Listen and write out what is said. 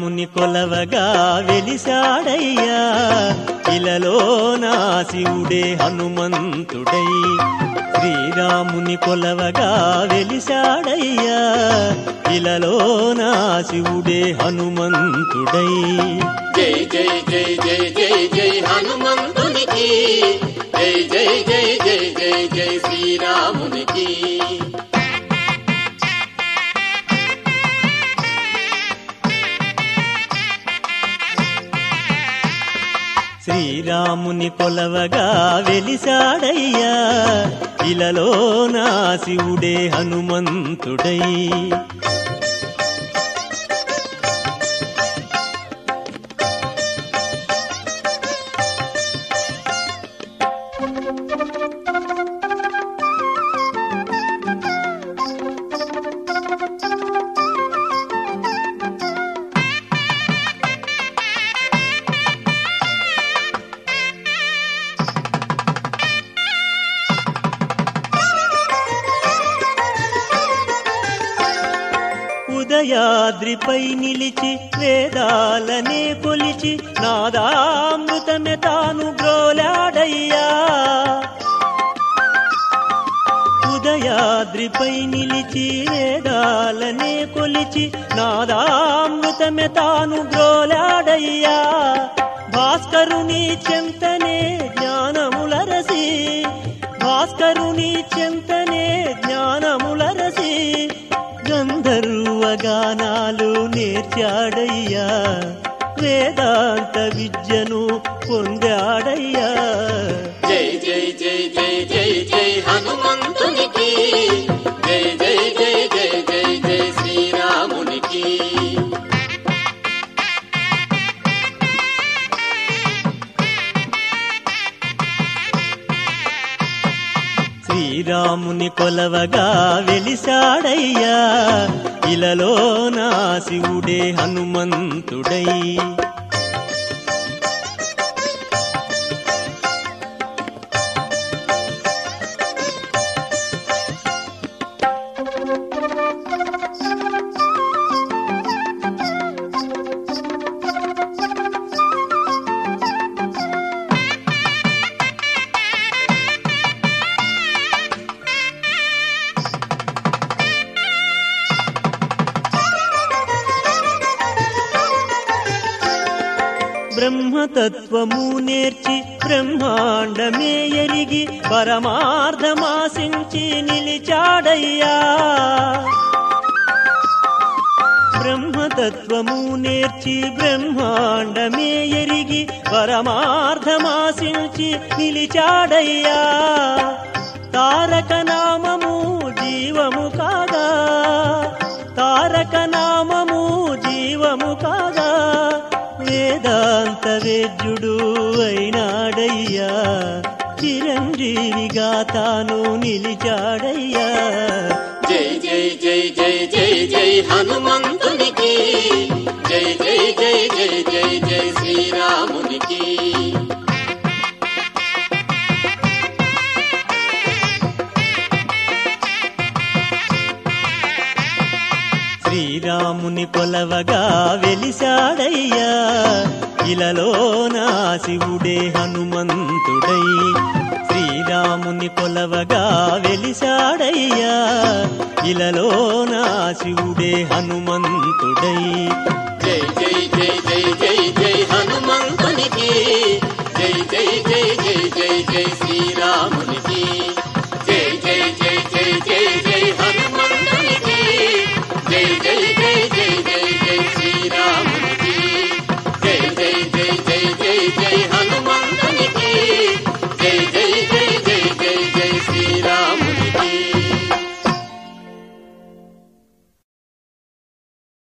శ్రీరాముని కొలవగా వెలిసాడయ్యా ఇలలో నా శివుడే హనుమంతుడై శ్రీరాముని కొలవగా వెలిసాడయ్యా ఇలలో నా శివుడే హనుమంతుడై జై జై జై జై జై జై హనుమంతునికి జై జై జై జై జై జై శ్రీరామునికి శ్రీరాముని కొలవగా వెలిసాడయ్యా ఇలలో నా శివుడే హనుమంతుడై ఉదయాద్రిపై నిలిచి వేదాలనే కొలిచి నాదామృతమే తాను గ్రోలాడయ్యా ఉదయాద్రిపై నిలిచి వేదాలనే కొలిచి నాదామృతమే తాను గ్రోలాడయ్యా భాస్కరుని చెంతనే జ్ఞానములరసి భాస్కరుని చెంతనే జ్ఞానములరసి గంధర్వ గానాలు నేర్చాడయ్యా వేదాంత విద్యను పొందాడయ్యా జై జై జై జై జై జై హనుమంతునికి జై జై జై జై జై జై శ్రీరామునికి శ్రీరాముని కొలవగా వెలిసాడయ్యా ఇలలో నా శివుడే హనుమంతుడై బ్రహ్మతత్వము నేర్చి బ్రహ్మాండమే ఎరిగి పరమార్థమాశించి నిలిచాడయ్యా బ్రహ్మతత్వము నేర్చి బ్రహ్మాండమే ఎరిగి పరమార్థమాశించి నిలిచాడయ్యా తారక నామము జీవము కాగా తారక నామము జీవము కాగా వేదాంత వేద్యుడు అయినాడయ్యా చిరంజీవిగా తాను నిలిచాడయ్యా జై జై జై జై జై జై హనుమంతునికి జై జై జై జై జై జై శ్రీరామునికి శ్రీరాముని కొలవగా వెలిసాడయ్యా ఇలలో నా శివుడే హనుమంతుడై శ్రీరాముని కొలవగా వెలిసాడయ్యా ఇలలో నా శివుడే హనుమంతుడై జై జై జై జై జై